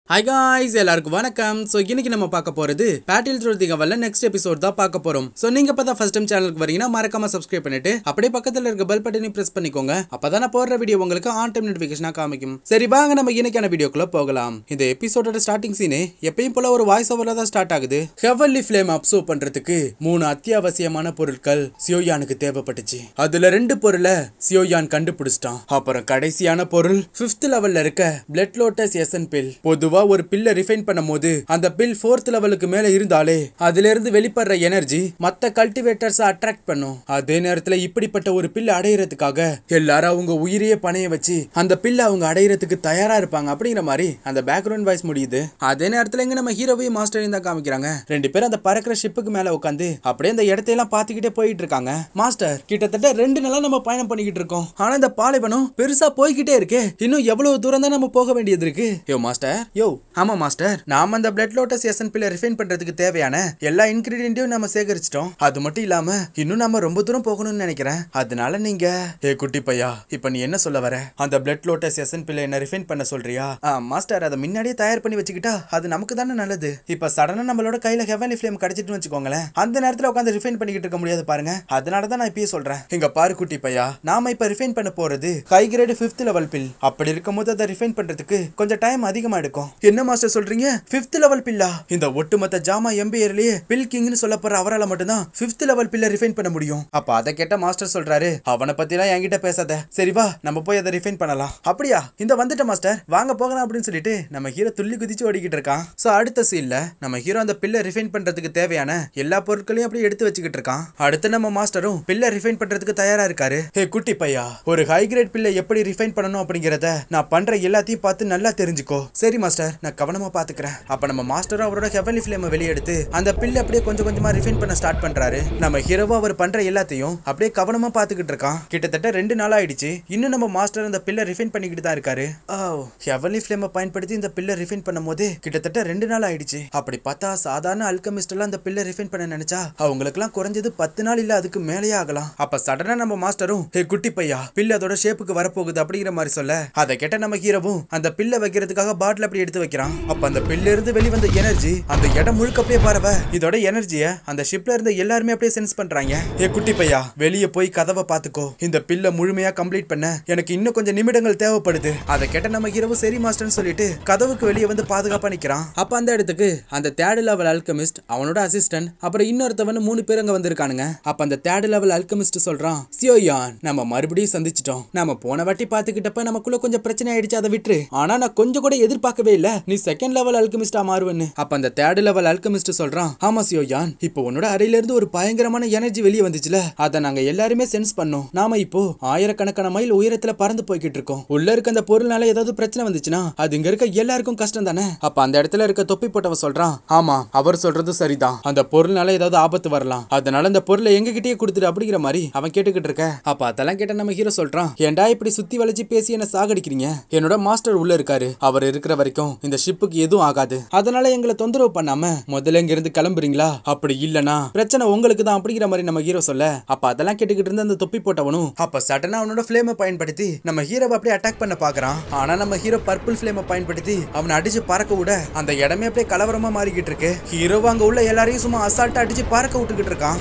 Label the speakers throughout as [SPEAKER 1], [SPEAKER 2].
[SPEAKER 1] hi guys எல்லாருக்கும் வணக்கம் so இன்னைக்கு நம்ம பார்க்க போறது பேட்டில் த்ரோ தி கவல்ல நெக்ஸ்ட் எபிசோட் தான் பார்க்க போறோம் ஸோ நீங்க இப்போ தான் ஃபர்ஸ்ட் டைம் சேனலுக்கு வரீங்கன்னா மறக்காம சப்ஸ்கிரைப் பண்ணிட்டு அப்படியே பக்கத்துல இருக்க பெல் பட்டனையும் பிரஸ் பண்ணிக்கோங்க அப்பதான் நான் போடுற வீடியோ உங்களுக்கு ஆன் டைம் நோட்டிஃபிகேஷனா காமிக்கும் சரி வாங்க நம்ம இன்னைக்கான வீடியோக்குள்ள போகலாம் இந்த எபிசோடோட ஸ்டார்டிங் சீனே எப்பயும் போல ஒரு வாய்ஸ் ஓவர்ல தான் ஸ்டார்ட் ஆகுது ஹெவன்லி ஃப்ளேம் அப்சர்வ் பண்றதுக்கு மூணு அத்தியாவசியமான பொருட்கள் சியோயானுக்கு தேவைப்பட்டுச்சு அதுல ரெண்டு பொருளை சியோயான் கண்டுபிடிச்சிட்டான் அப்புறம் கடைசியான பொருள் ஃபிஃப்த் லெவல்ல இருக்க பிளட் லோட்டஸ் எசன் பில் பொதுவா ஒரு பில்லை ரிஃபைன் பண்ணும்போது அந்த பில் ஃபோர்த் லெவலுக்கு மேல இருந்தாலே அதுல இருந்து வெளிப்படுற எனர்ஜி மத்த கல்டிவேட்டர்ஸ் அட்ராக்ட் பண்ணும் அதே நேரத்துல இப்படிப்பட்ட ஒரு பில் அடையிறதுக்காக எல்லாரும் அவங்க உயிரையே பணைய வச்சு அந்த பில்லை அவங்க அடையிறதுக்கு தயாரா இருப்பாங்க அப்படிங்கிற மாதிரி அந்த பேக்ரவுண்ட் வாய்ஸ் முடியுது அதே நேரத்துல இங்க நம்ம ஹீரோவையும் மாஸ்டரையும் தான் காமிக்கிறாங்க ரெண்டு பேரும் அந்த பறக்கிற ஷிப்புக்கு மேல உட்காந்து அப்படியே அந்த இடத்தையெல்லாம் பார்த்துக்கிட்டே போயிட்டு இருக்காங்க மாஸ்டர் கிட்டத்தட்ட ரெண்டு நாளா நம்ம பயணம் பண்ணிக்கிட்டு இருக்கோம் ஆனா இந்த பாலைவனம் பெருசா போய்கிட்டே இருக்கே இன்னும் எவ்வளவு தூரம் தான் நம்ம போக வேண்டியது இருக்கு யோ மாஸ்டர் யோ ஆமா மாஸ்டர் நாம அந்த பிளட் லோட்டஸ் எசன் பில்ல ரிஃபைன் பண்றதுக்கு தேவையான எல்லா இன்கிரீடியன்ட்டையும் நம்ம சேகரிச்சிட்டோம் அது மட்டும் இல்லாம இன்னும் நம்ம ரொம்ப தூரம் போகணும்னு நினைக்கிறேன் அதனால நீங்க ஏ குட்டி பையா இப்ப நீ என்ன சொல்ல வர அந்த பிளட் லோட்டஸ் எசன் பில்ல என்ன ரிஃபைன் பண்ண சொல்றியா ஆ, மாஸ்டர் அதை முன்னாடியே தயார் பண்ணி வச்சுக்கிட்டா அது நமக்கு தானே நல்லது இப்ப சடனா நம்மளோட கையில ஹெவன்லி ஃப்ளேம் கிடைச்சிட்டுன்னு வச்சுக்கோங்களேன் அந்த நேரத்துல உட்காந்து ரிஃபைன் பண்ணிக்கிட்டு இருக்க முடியாது பாருங்க அதனால தான் நான் இப்பயே சொல்றேன் இங்க பாரு குட்டி பையா நாம இப்ப ரிஃபைன் பண்ண போறது high grade fifth level pill அப்படி இருக்கும்போது அதை ரிஃபைன் பண்றதுக்கு கொஞ்சம் டைம் அதிகமா எடுக்கும் என்ன மாஸ்டர் சொல்றீங்க ஃபிஃப்த் லெவல் பில்லா இந்த ஒட்டுமொத்த ஜாமா எம்பியர்லயே பில் கிங்னு சொல்ல போற அவரால மட்டும்தான் ஃபிஃப்த் லெவல் பில்ல ரிஃபைன் பண்ண முடியும் அப்ப அதை கேட்ட மாஸ்டர் சொல்றாரு அவனை பத்திலாம் என்கிட்ட பேசாத சரி வா நம்ம போய் அதை ரிஃபைன் பண்ணலாம் அப்படியா இந்த வந்துட்ட மாஸ்டர் வாங்க போகலாம் அப்படின்னு சொல்லிட்டு நம்ம ஹீரோ துள்ளி குதிச்சு ஓடிக்கிட்டு இருக்கான் சோ அடுத்த சீன்ல நம்ம ஹீரோ அந்த பில்ல ரிஃபைன் பண்றதுக்கு தேவையான எல்லா பொருட்களையும் அப்படியே எடுத்து வச்சுக்கிட்டு இருக்கான் அடுத்து நம்ம மாஸ்டரும் பில்ல ரிஃபைன் பண்றதுக்கு தயாரா இருக்காரு ஹே குட்டி பையா ஒரு ஹை கிரேட் பில்லை எப்படி ரிஃபைன் பண்ணணும் அப்படிங்கறத நான் பண்ற எல்லாத்தையும் பார்த்து நல்லா தெரிஞ்சுக்கோ சரி மாஸ்டர் நான் கவனமா பாத்துக்கிறேன் அப்ப நம்ம மாஸ்டரும் அவரோட ஹெவன்லி ஃபிளேமை வெளியெடுத்து அந்த பில்லை அப்படியே கொஞ்சம் கொஞ்சமா ரிஃபைன் பண்ண ஸ்டார்ட் பண்றாரு நம்ம ஹீரோவா அவர் பண்ற எல்லாத்தையும் அப்படியே கவனமா பாத்துக்கிட்டு இருக்கான் கிட்டத்தட்ட ரெண்டு நாள் ஆயிடுச்சு இன்னும் நம்ம மாஸ்டர் அந்த பில்லை ரிஃபைன் பண்ணிக்கிட்டு தான் இருக்காரு ஓ ஹெவன்லி ஃபிளேமை பயன்படுத்தி இந்த பில்லை ரிஃபைன் பண்ணும்போது கிட்டத்தட்ட ரெண்டு நாள் ஆயிடுச்சு அப்படி பார்த்தா சாதாரண அல்கமிஸ்ட் எல்லாம் அந்த பில்லை ரிஃபைன் பண்ண நினைச்சா அவங்களுக்குலாம் குறைஞ்சது பத்து நாள் இல்ல அதுக்கு மேலேயே ஆகலாம் அப்ப சடனா நம்ம மாஸ்டரும் ஹே குட்டி பையா பில் அதோட ஷேப்புக்கு வரப்போகுது அப்படிங்கிற மாதிரி சொல்ல அதை கேட்ட நம்ம ஹீரோவும் அந்த பில்லை வைக்கிறதுக்காக பாட்டில் அப்படி எடுத்து வைக்கிறான் அப்ப அந்த பில்ல இருந்து வெளிவந்த எனர்ஜி அந்த இடம் முழுக்க அப்படியே பரவ இதோட எனர்ஜிய அந்த ஷிப்ல இருந்த எல்லாருமே அப்படியே சென்ஸ் பண்றாங்க ஏ குட்டி பையா வெளியே போய் கதவை பாத்துக்கோ இந்த பில்ல முழுமையா கம்ப்ளீட் பண்ண எனக்கு இன்னும் கொஞ்சம் நிமிடங்கள் தேவைப்படுது அதை கேட்ட நம்ம ஹீரோவும் சரி மாஸ்டர்னு சொல்லிட்டு கதவுக்கு வெளியே வந்து பாதுகாப்பா நிக்கிறான் அப்ப அந்த இடத்துக்கு அந்த தேர்ட் லெவல் அல்கமிஸ்ட் அவனோட அசிஸ்டன்ட் அப்புறம் இன்னொருத்தவன் மூணு பேர் அங்க வந்திருக்கானுங்க அப்ப அந்த தேர்ட் லெவல் அல்கமிஸ்ட் சொல்றான் சியோயான் நம்ம மறுபடியும் சந்திச்சிட்டோம் நம்ம போன வாட்டி பாத்துக்கிட்டப்ப நமக்குள்ள கொஞ்சம் பிரச்சனை ஆயிடுச்சு அதை விட்டுரு ஆனா நான் கொஞ்சம் கூட எதிர்பார்க்கவே இல்ல நீ செகண்ட் லெவல் அல்கமிஸ்டா மாறுவன்னு அப்ப அந்த தேர்ட் லெவல் அல்கமிஸ்ட் சொல்றான் ஆமா சியோயான் இப்போ உன்னோட அறையில இருந்து ஒரு பயங்கரமான எனர்ஜி வெளியே வந்துச்சுல அதை நாங்க எல்லாருமே சென்ஸ் பண்ணோம் நாம இப்போ ஆயிரக்கணக்கான மைல் உயரத்துல பறந்து போய்கிட்டு இருக்கோம் உள்ள இருக்க அந்த பொருள்னால ஏதாவது பிரச்சனை வந்துச்சுன்னா அது இங்க இருக்க எல்லாருக்கும் கஷ்டம் தானே அப்ப அந்த இடத்துல இருக்க தொப்பி போட்டவன் சொல்றான் ஆமா அவர் சொல்றது சரிதான் அந்த பொருள்னால ஏதாவது ஆபத்து வரலாம் அதனால அந்த பொருளை எங்க கிட்டயே கொடுத்துட்டு அப்படிங்கிற மாதிரி அவன் கேட்டுக்கிட்டு இருக்க அப்ப அதெல்லாம் கேட்ட நம்ம ஹீரோ சொல்றான் ஏன்டா இப்படி சுத்தி வளைச்சு பேசி என்ன சாகடிக்கிறீங்க என்னோட மாஸ்டர் உள்ள இருக்காரு அவர் இருக்கிற வரைக்கும் இந்த ஷிப்புக்கு எதுவும் ஆகாது அதனால எங்களை தொந்தரவு பண்ணாம முதல்ல இங்க இருந்து கிளம்புறீங்களா அப்படி இல்லனா பிரச்சனை உங்களுக்கு தான் அப்படிங்கிற மாதிரி நம்ம ஹீரோ சொல்ல அப்ப அதெல்லாம் கேட்டுக்கிட்டு இருந்த அந்த தொப்பி போட்டவனும் அப்ப சடனா அவனோட ஃபிளேமை பயன்படுத்தி நம்ம ஹீரோவை அப்படியே அட்டாக் பண்ண பாக்குறான் ஆனா நம்ம ஹீரோ பர்பிள் ஃபிளேமை பயன்படுத்தி அவனை அடிச்சு பறக்க விட அந்த இடமே அப்படியே கலவரமா மாறிக்கிட்டு இருக்கு ஹீரோவா அங்க உள்ள எல்லாரையும் சும்மா அசால்ட்டா அடிச்சு பறக்க விட்டுக்கிட்டு இருக்கான்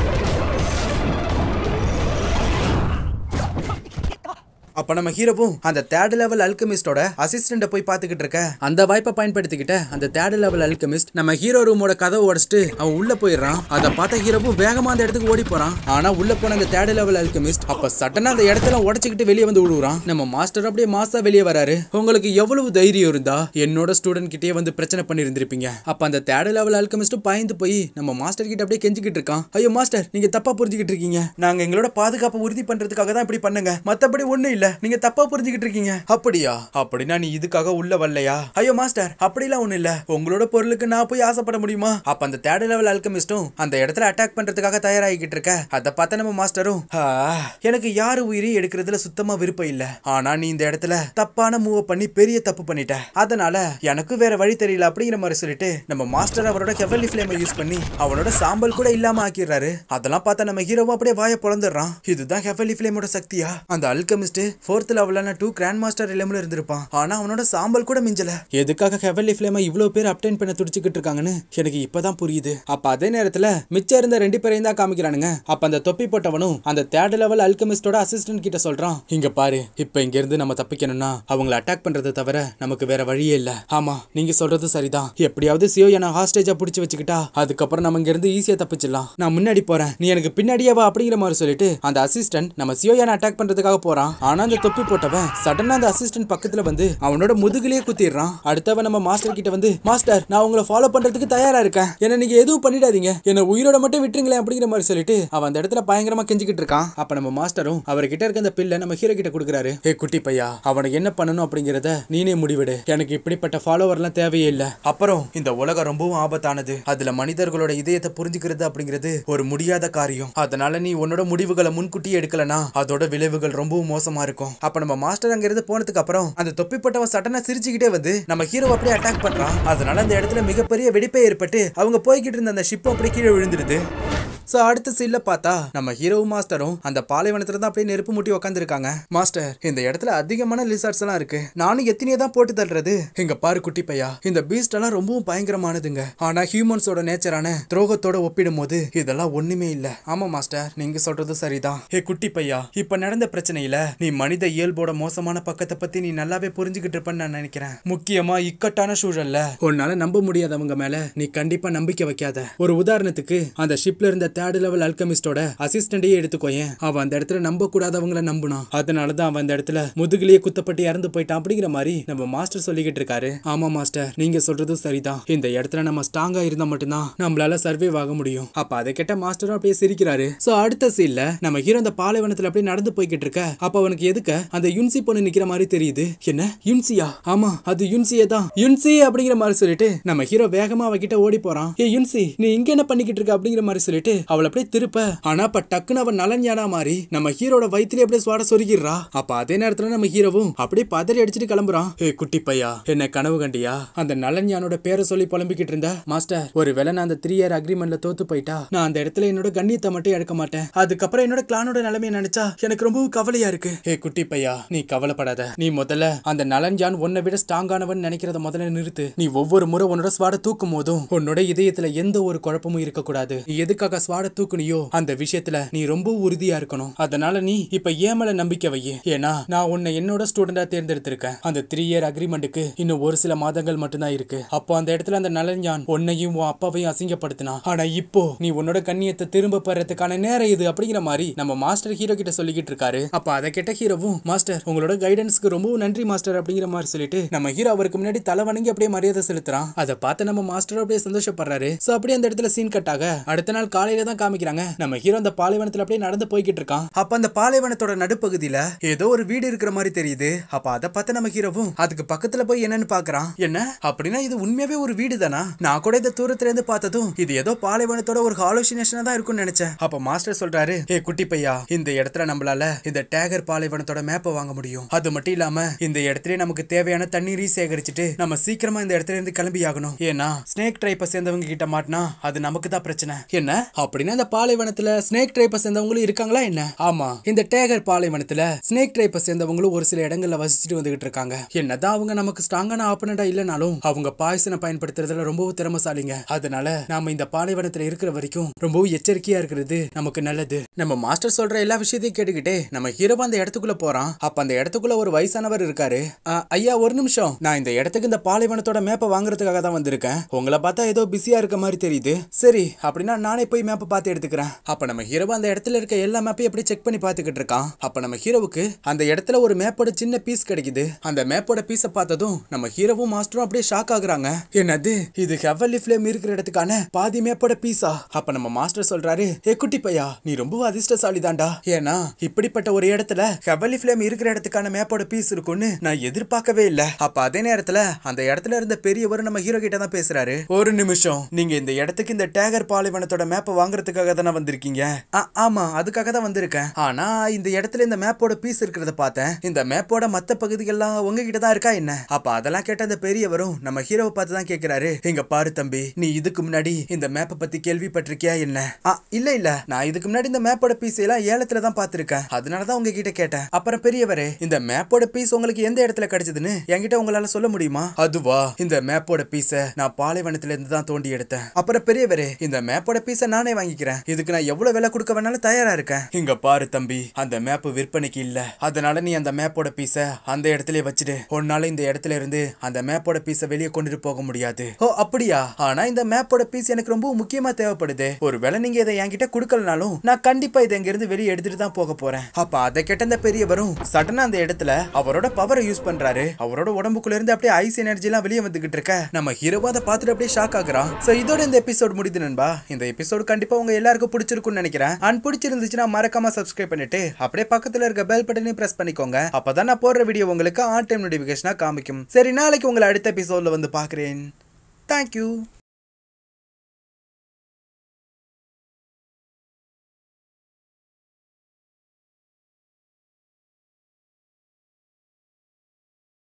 [SPEAKER 1] அப்ப நம்ம ஹீரோவும் அந்த தேர்ட் லெவல் அல்கமிஸ்டோட அசிஸ்டண்ட போய் பாத்துக்கிட்டு இருக்க அந்த வாய்ப்பை பயன்படுத்திக்கிட்ட அந்த தேர்ட் லெவல் அல்கமிஸ்ட் நம்ம ஹீரோ ரூமோட கதவை உடைச்சிட்டு அவன் உள்ள போயிடுறான் அதை பார்த்த ஹீரோவும் வேகமா அந்த இடத்துக்கு ஓடி போறான் ஆனா உள்ள போன அந்த தேர்ட் லெவல் அல்கமிஸ்ட் அப்ப சட்டனா அந்த இடத்துல உடைச்சுக்கிட்டு வெளியே வந்து விழுவுறான் நம்ம மாஸ்டர் அப்படியே மாசா வெளியே வராரு உங்களுக்கு எவ்வளவு தைரியம் இருந்தா என்னோட ஸ்டூடெண்ட் கிட்டே வந்து பிரச்சனை பண்ணிருந்திருப்பீங்க அப்ப அந்த தேர்ட் லெவல் அல்கமிஸ்ட் பயந்து போய் நம்ம மாஸ்டர் கிட்ட அப்படியே கெஞ்சிக்கிட்டு இருக்கான் ஐயோ மாஸ்டர் நீங்க தப்பா புரிஞ்சுக்கிட்டு இருக்கீங்க நாங்க எங்களோட பாதுகாப்பை உறுதி பண்றதுக்காக தான் இப்படி பண்ணுங்க மத்தபடி ஒண்ணும் இல்ல நீங்க தப்பா புரிஞ்சுக்கிட்டு இருக்கீங்க அப்படியா அப்படின்னா நீ இதுக்காக உள்ள வரலையா ஐயோ மாஸ்டர் அப்படிலாம் ஒண்ணும் இல்ல உங்களோட பொருளுக்கு நான் போய் ஆசைப்பட முடியுமா அப்ப அந்த தேர்ட் லெவல் அல்கமிஸ்டும் அந்த இடத்துல அட்டாக் பண்றதுக்காக தயாராகிக்கிட்டு இருக்க அதை பார்த்த நம்ம மாஸ்டரும் "ஆ, எனக்கு யாரு உயிரையும் எடுக்கிறதுல சுத்தமா விருப்பம் இல்ல ஆனா நீ இந்த இடத்துல தப்பான மூவ் பண்ணி பெரிய தப்பு பண்ணிட்ட அதனால எனக்கு வேற வழி தெரியல அப்படிங்கிற மாதிரி சொல்லிட்டு நம்ம மாஸ்டர் அவரோட ஹெவன்லி ஃபிளேமை யூஸ் பண்ணி அவனோட சாம்பல் கூட இல்லாம ஆக்கிடுறாரு அதெல்லாம் பார்த்தா நம்ம ஹீரோவும் அப்படியே வாயை பொழந்துடுறான் இதுதான் ஹெவன்லி ஃபிளேமோட சக்தியா அந்த அல்கமிஸ்ட் ஃபோர்த் லெவலான டூ கிராண்ட் மாஸ்டர் லெவலில் இருந்திருப்பான் ஆனா அவனோட சாம்பல் கூட மிஞ்சல எதுக்காக ஹெவன்லி ஃபிளேமை இவ்வளோ பேர் அப்டைன் பண்ண துடிச்சுக்கிட்டு இருக்காங்கன்னு எனக்கு இப்பதான் புரியுது அப்ப அதே நேரத்துல மிச்சம் இருந்த ரெண்டு பேரையும் தான் காமிக்கிறானுங்க அப்ப அந்த தொப்பி போட்டவனும் அந்த தேர்ட் லெவல் அல்கமிஸ்டோட அசிஸ்டன்ட் கிட்ட சொல்றான் இங்க பாரு இப்ப இங்க இருந்து நம்ம தப்பிக்கணும்னா அவங்கள அட்டாக் பண்றதை தவிர நமக்கு வேற வழியே இல்ல ஆமா நீங்க சொல்றது சரிதான் எப்படியாவது சியோ என்ன ஹாஸ்டேஜா புடிச்சு வச்சுக்கிட்டா அதுக்கப்புறம் நம்ம இங்க இருந்து ஈஸியா தப்பிச்சிடலாம் நான் முன்னாடி போறேன் நீ எனக்கு பின்னாடியே வா அப்படிங்கிற மாதிரி சொல்லிட்டு அந்த அசிஸ்டன்ட் நம்ம சியோயான அட்டாக் பண்றதுக்காக போறான் ஆனா அந்த தொப்பி போட்டவன் சடனா அந்த அசிஸ்டன்ட் பக்கத்துல வந்து அவனோட முதுகுலயே குத்திடுறான் அடுத்தவன் நம்ம மாஸ்டர் கிட்ட வந்து மாஸ்டர் நான் உங்களை ஃபாலோ பண்றதுக்கு தயாரா இருக்கேன் என்ன நீங்க எதுவும் பண்ணிடாதீங்க என்ன உயிரோட மட்டும் விட்டுருங்களேன் அப்படிங்கிற மாதிரி சொல்லிட்டு அவன் அந்த இடத்துல பயங்கரமா கெஞ்சிக்கிட்டு இருக்கான் அப்ப நம்ம மாஸ்டரும் அவர்கிட்ட இருக்க அந்த பில்லை நம்ம ஹீரோ கிட்ட கொடுக்குறாரு ஏ குட்டி பையா அவனை என்ன பண்ணணும் அப்படிங்கறத நீனே முடிவிடு எனக்கு இப்படிப்பட்ட ஃபாலோவர்லாம் தேவையே இல்ல அப்புறம் இந்த உலகம் ரொம்பவும் ஆபத்தானது அதுல மனிதர்களோட இதயத்தை புரிஞ்சுக்கிறது அப்படிங்கிறது ஒரு முடியாத காரியம் அதனால நீ உன்னோட முடிவுகளை முன்கூட்டியே எடுக்கலனா அதோட விளைவுகள் ரொம்பவும் மோசமா இருக்கும் அப்ப நம்ம மாஸ்டர் அங்க இருந்து போனதுக்கு அப்புறம் அந்த தொப்பி போட்டவன் சட்டனா சிரிச்சுக்கிட்டே வந்து நம்ம ஹீரோ அப்படியே அட்டாக் பண்றான் அதனால அந்த இடத்துல மிகப்பெரிய வெடிப்பே ஏற்பட்டு அவங்க போய்கிட்டு இருந்த அந்த ஷிப் அப்படியே கீழே விழுந்துடுது சோ அடுத்த சீன்ல பார்த்தா நம்ம ஹீரோ மாஸ்டரும் அந்த பாலைவனத்துல தான் அப்படியே நெருப்பு மூட்டி உட்காந்துருக்காங்க மாஸ்டர் இந்த இடத்துல அதிகமான லிசார்ட்ஸ் எல்லாம் இருக்கு நானும் எத்தனையோ தான் போட்டு தள்ளுறது இங்க பாரு குட்டி பையா இந்த பீஸ்ட் எல்லாம் ரொம்பவும் பயங்கரமானதுங்க ஆனா ஹியூமன்ஸோட நேச்சரான துரோகத்தோட ஒப்பிடும் போது இதெல்லாம் ஒண்ணுமே இல்ல ஆமா மாஸ்டர் நீங்க சொல்றது சரிதான் ஏ குட்டி பையா இப்ப நடந்த பிரச்சனையில நீ மனித இயல்போட மோசமான பக்கத்தை பத்தி நீ நல்லாவே புரிஞ்சுக்கிட்டு இருப்பேன்னு நான் நினைக்கிறேன் முக்கியமா இக்கட்டான சூழல்ல உன்னால நம்ப முடியாதவங்க மேல நீ கண்டிப்பா நம்பிக்கை வைக்காத ஒரு உதாரணத்துக்கு அந்த ஷிப்ல இருந்த தேர்ட் லெவல் அல்கமிஸ்டோட அசிஸ்டன்டையே எடுத்துக்கோயேன் அவன் அந்த இடத்துல நம்ப கூடாதவங்கள நம்புனான் அதனாலதான் அவன் அந்த இடத்துல முதுகுலயே குத்தப்பட்டு இறந்து போயிட்டான் அப்படிங்கிற மாதிரி நம்ம மாஸ்டர் சொல்லிக்கிட்டு இருக்காரு ஆமா மாஸ்டர் நீங்க சொல்றதும் சரிதான் இந்த இடத்துல நம்ம ஸ்ட்ராங்கா இருந்தா மட்டும்தான் நம்மளால சர்வைவ் ஆக முடியும் அப்ப அதை கேட்ட மாஸ்டரும் அப்படியே சிரிக்கிறாரு சோ அடுத்த சீன்ல நம்ம ஹீரோ அந்த பாலைவனத்துல அப்படியே நடந்து போய்கிட்டு இருக்க அப்ப அவனுக்கு எதுக்க அந்த யுன்சி பொண்ணு நிக்கிற மாதிரி தெரியுது என்ன யுன்சியா ஆமா அது யுன்சியே தான் யுன்சி அப்படிங்கிற மாதிரி சொல்லிட்டு நம்ம ஹீரோ வேகமா அவகிட்ட ஓடி போறான் ஏ யுன்சி நீ இங்க என்ன பண்ணிக்கிட்டு இருக்க அப்படிங்கிற மாதிரி சொல்லிட்டு அவளை அப்படியே திருப்ப ஆனா அப்ப டக்குன்னு அவன் நலன் யானா மாறி நம்ம ஹீரோட வயிற்றுல அப்படியே சுவாட சொருகிடுறா அப்ப அதே நேரத்துல நம்ம ஹீரோவும் அப்படியே பதறி அடிச்சிட்டு கிளம்புறான் ஏ குட்டி பையா என்ன கனவு கண்டியா அந்த நலன் யானோட பேரை சொல்லி புலம்பிக்கிட்டு இருந்த மாஸ்டர் ஒருவேளை நான் அந்த த்ரீ இயர் அக்ரிமெண்ட்ல தோத்து போயிட்டா நான் அந்த இடத்துல என்னோட கண்ணியத்தை மட்டும் எடுக்க மாட்டேன் அதுக்கப்புறம் என்னோட கிளானோட நிலைமையை நினைச்சா எனக்கு ரொம்பவும் கவலையா இருக்கு ஏ குட்டி பையா நீ கவலைப்படாத நீ முதல்ல அந்த நலன் ஜான் உன்னை விட ஸ்ட்ராங்கானவன் நினைக்கிறத முதல்ல நிறுத்து நீ ஒவ்வொரு முறை உன்னோட ஸ்வாட தூக்கும் போதும் உன்னோட இதயத்துல எந்த ஒரு குழப்பமும் இருக்கக்கூடாது நீ எதுக்காக ஸ்வாட தூக்குனியோ அந்த விஷயத்துல நீ ரொம்ப உறுதியா இருக்கணும் அதனால நீ இப்ப ஏன் மேல நம்பிக்கை வை ஏன்னா நான் உன்னை என்னோட ஸ்டூடெண்டா தேர்ந்தெடுத்திருக்கேன் அந்த த்ரீ இயர் அக்ரிமெண்ட்டுக்கு இன்னும் ஒரு சில மாதங்கள் மட்டும்தான் இருக்கு அப்போ அந்த இடத்துல அந்த நலஞ்சான் உன்னையும் உன் அப்பாவையும் அசிங்கப்படுத்தினா ஆனா இப்போ நீ உன்னோட கண்ணியத்தை திரும்ப பெறதுக்கான நேரம் இது அப்படிங்கிற மாதிரி நம்ம மாஸ்டர் ஹீரோ கிட்ட சொல்லிக்கிட்டு இருக்காரு அப்ப அதை கேட்ட ஹீரோவும் மாஸ்டர் உங்களோட கைடன்ஸ்க்கு ரொம்பவும் நன்றி மாஸ்டர் அப்படிங்கிற மாதிரி சொல்லிட்டு நம்ம ஹீரோ அவருக்கு முன்னாடி தலை வணங்கி அப்படியே மரியாதை செலுத்துறான் அதை பார்த்து நம்ம மாஸ்டர் அப்படியே சந்தோஷப்படுறாரு சோ அப்படியே அந்த இடத்துல சீன் கட்டாக அடுத்த நாள் காலையில தான் காமிக்கிறாங்க நம்ம ஹீரோ அந்த பாலைவனத்துல அப்படியே நடந்து போய்கிட்டு இருக்கான் அப்ப அந்த பாலைவனத்தோட நடுப்பகுதியில ஏதோ ஒரு வீடு இருக்கிற மாதிரி தெரியுது அப்ப அதை பார்த்து நம்ம ஹீரோவும் அதுக்கு பக்கத்துல போய் என்னன்னு பாக்குறான் என்ன அப்படின்னா இது உண்மையாவே ஒரு வீடு தானா நான் கூட இந்த தூரத்துல இருந்து பார்த்ததும் இது ஏதோ பாலைவனத்தோட ஒரு ஹாலோசினேஷனா தான் இருக்கும்னு நினைச்சேன் அப்ப மாஸ்டர் சொல்றாரு ஏ குட்டி பையா இந்த இடத்துல நம்மளால இந்த டேகர் பாலைவனத்தோட மேப்பை வாங்க முடியும் அது மட்டும் இல்லாம இந்த இடத்துல நமக்கு தேவையான தண்ணீரை சேகரிச்சுட்டு நம்ம சீக்கிரமா இந்த இடத்துல இருந்து கிளம்பி ஆகணும் ஏன்னா ஸ்னேக் ட்ரைப்பை சேர்ந்தவங்க கிட்ட மாட்டினா அது நமக்கு தான் பிரச்சனை என்ன அப்படின்னா இந்த பாலைவனத்துல ஸ்னேக் ட்ரைப்பை சேர்ந்தவங்களும் இருக்காங்களா என்ன ஆமா இந்த டேகர் பாலைவனத்துல ஸ்னேக் ட்ரைப்பை சேர்ந்தவங்களும் ஒரு சில இடங்கள்ல வசிச்சுட்டு வந்துகிட்டு இருக்காங்க என்னதான் அவங்க நமக்கு ஸ்ட்ராங்கான ஆப்பனண்டா இல்லைனாலும் அவங்க பாய்சனை பயன்படுத்துறதுல ரொம்பவும் திறமசாலிங்க அதனால நாம இந்த பாலைவனத்துல இருக்கிற வரைக்கும் ரொம்பவும் எச்சரிக்கையா இருக்கிறது நமக்கு நல்லது நம்ம மாஸ்டர் சொல்ற எல்லா விஷயத்தையும் கேட்டுக்கிட்டே நம்ம ஹீரோவா அந்த இடத்துக்குள்ள போறான் அப்ப அந்த இடத்துக்குள்ள ஒரு வயசானவர் இருக்காரு "ஆ, ஐயா ஒரு நிமிஷம் நான் இந்த இடத்துக்கு இந்த பாலைவனத்தோட மேப்பை வாங்குறதுக்காக தான் வந்திருக்கேன் உங்களை பார்த்தா ஏதோ பிஸியா இருக்க மாதிரி தெரியுது சரி அப்படின்னா நானே போய் மேப்பை பார்த்து எடுத்துக்கிறேன் அப்ப நம்ம ஹீரோவா அந்த இடத்துல இருக்க எல்லா மேப்பையும் எப்படி செக் பண்ணி பார்த்துக்கிட்டு இருக்கான் அப்ப நம்ம ஹீரோவுக்கு அந்த இடத்துல ஒரு மேப்போட சின்ன பீஸ் கிடைக்குது அந்த மேப்போட பீஸை பார்த்ததும் நம்ம ஹீரோவும் மாஸ்டரும் அப்படியே ஷாக் ஆகுறாங்க என்னது இது ஹெவன்லி ஃபிளேம் இருக்கிற இடத்துக்கான பாதி மேப்போட பீஸா அப்ப நம்ம மாஸ்டர் சொல்றாரு ஏ குட்டி பையா நீ ரொம்ப அதிர்ஷ்டசாலி தான்டா ஏன்னா இப்படிப்பட்ட ஒரு இடத்துல ஹெவன்லி ஃபிளேம் இருக்கிற இடத்துக்கான மேப்போட பீஸ் இருக்கும்னு நான் எதிர்பார்க்கவே இல்ல அப்ப அதே நேரத்துல அந்த இடத்துல இருந்த பெரியவர் நம்ம ஹீரோ கிட்ட தான் பேசுறாரு ஒரு நிமிஷம் நீங்க இந்த இடத்துக்கு இந்த டேகர் பாலைவனத்தோட மேப்பை வாங்குறதுக்காக தானே வந்திருக்கீங்க ஆ, ஆமா அதுக்காக தான் வந்திருக்கேன் ஆனா இந்த இடத்துல இந்த மேப்போட பீஸ் இருக்கிறத பார்த்தேன் இந்த மேப்போட மத்த பகுதிகள்லாம் உங்ககிட்ட தான் இருக்கா என்ன அப்ப அதெல்லாம் கேட்ட அந்த பெரியவரும் நம்ம ஹீரோவை பார்த்து தான் கேக்குறாரு இங்க பாரு தம்பி நீ இதுக்கு முன்னாடி இந்த மேப்பை பத்தி கேள்விப்பட்டிருக்கியா என்ன ஆ, இல்ல இல்ல நான் இதுக்கு முன்னாடி இந்த மேப்போட பீஸ் எல்லாம் ஏலத்துல தான் பார்த்திருக்கேன் அதனால தான் உங்ககிட்ட கேட்டேன் அப்புறம் பெரியவரே இந்த மேப்போட பீஸ் உங்களுக்கு எந்த இடத்துல கிடைச்சதுன்னு என்கிட்ட உங்களால சொல்ல முடியுமா அதுவா இந்த மேப்போட பீஸ நான் பாலைவனத்துல இருந்து தான் தோண்டி எடுத்தேன் அப்புறம் பெரியவரே இந்த மேப்போட பீஸ நானே வாங்கிக்கிறேன் இதுக்கு நான் எவ்வளவு விலை கொடுக்க வேணாலும் தயாரா இருக்கேன் இங்க பாரு தம்பி அந்த மேப் விற்பனைக்கு இல்ல அதனால நீ அந்த மேப்போட பீஸ அந்த இடத்துல வச்சுடு உன்னால இந்த இடத்துல இருந்து அந்த மேப்போட பீஸ வெளியே கொண்டுட்டு போக முடியாது ஓ அப்படியா ஆனா இந்த மேப்போட பீஸ் எனக்கு ரொம்ப முக்கியமா தேவைப்படுது ஒருவேளை நீங்க இதை என்கிட்ட கொடுக்கலனாலும் நான் கண்டிப்பா இதை இங்க இருந்து வெளியே எடுத்துட்டு தான் போக போறேன் அப்ப அதை கேட்ட அந்த பெரியவரும் சடனா அந்த இடத்துல அவரோட பவரை யூஸ் பண்றாரு அவரோட உடம்புக்குள்ள இருந்து அப்படியே ஐஸ் எனர்ஜி எல்லாம் வெளியே வந்துகிட்டு இருக்க நம்ம ஹீரோவா அதை பார்த்துட்டு அப்படியே ஷாக் ஆகுறான் சோ இதோட இந்த எபிசோட் முடியுது நண்பா இந்த எபிசோட் கண்டிப்பா உங்க எல்லாருக்கும் பிடிச்சிருக்கும்னு நினைக்கிறேன் அண்ட் பிடிச்சிருந்துச்சுன்னா மறக்காம சப்ஸ்கிரைப் பண்ணிட்டு அப்படியே பக்கத்துல இருக்க பெல் பட்டனையும் பிரஸ் பண்ணிக்கோங்க அப்பதான் நான் போடுற வீடியோ உங்களுக்கு ஆன் டைம் நோட்டிபிகேஷனா காமிக்கும் சரி நாளைக்கு உங்களை அடுத்த எபிசோட்ல வந்து பாக்குறேன் தேங்க்யூ